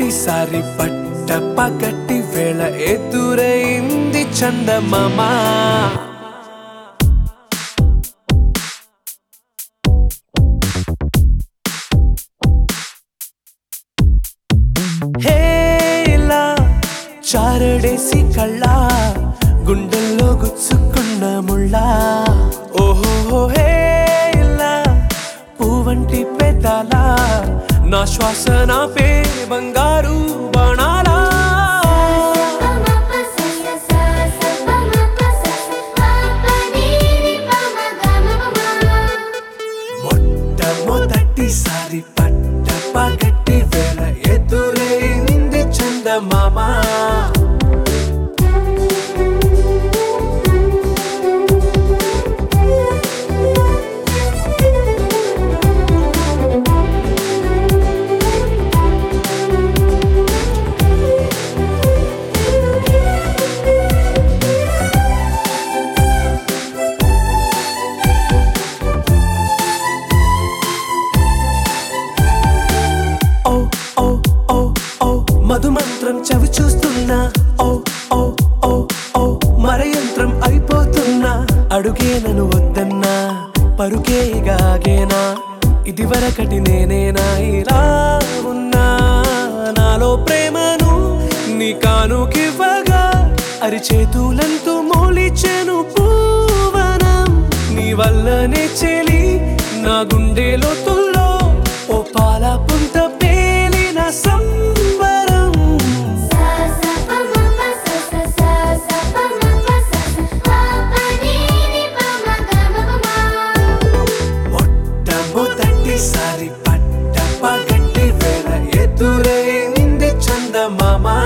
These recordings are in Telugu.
మొదటిసారి పట్ట పగటి వేళ ఎదురైంది చందమామా హే ఇలా చారడేసి కళ్ళ గుండెల్లో గుచ్చుకున్న ముళ్ళ ఓహో హే ఇలా పువ్వంటి పెదాల నా శ్వాస నా పే బంగారు బాణాలా మొట్టమొదటిసారి పట్ట పగటి వేళ ఎదురైంది చందమామా ఓ ఓ ఓ ఓ మధుమంత్రం చవి చూస్తున్నా ఓ ఓ ఓ ఓ మరయంత్రం అయిపోతున్నా అడుగే నన్ను వద్దన్నా పరుకే గాగేనా ఇది వరకటి నేనేనా ఇలా ఉన్నా నాలో ప్రేమను నీ కానుకివ్వగా అరిచేతులంతో మోలిచెను పూవనం నీ వల్లనే చెలి నా గుండె లోతుల్లో ఓ పాల పుంత పేలిన సంబరం మొట్టమొదటిసారి పట్ట పగటి వేళ ఎదురైంది చందమామా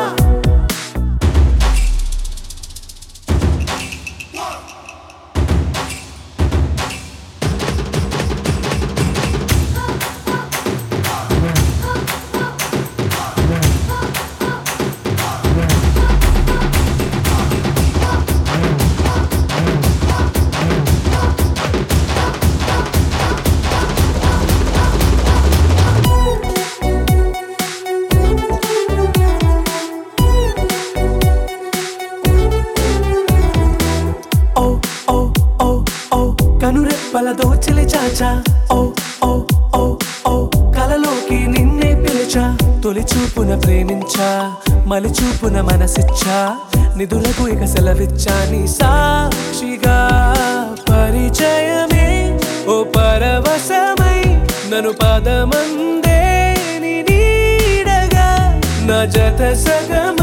ఓ ఓ ఓ ఓ కనురెప్పల దోచిలి చాచా ఓ ఓ ఓ ఓ కలలోకి నిన్నే పిలిచా తొలి చూపున ప్రేమించా మలి చూపున మనసిచ్చా నిధులకు ఇక సెలవిచ్చా నీ సాక్షిగా పరిచయమే ఓ పరవశమై నన్ను పదమందే నీ నీడగా నా జత సగమ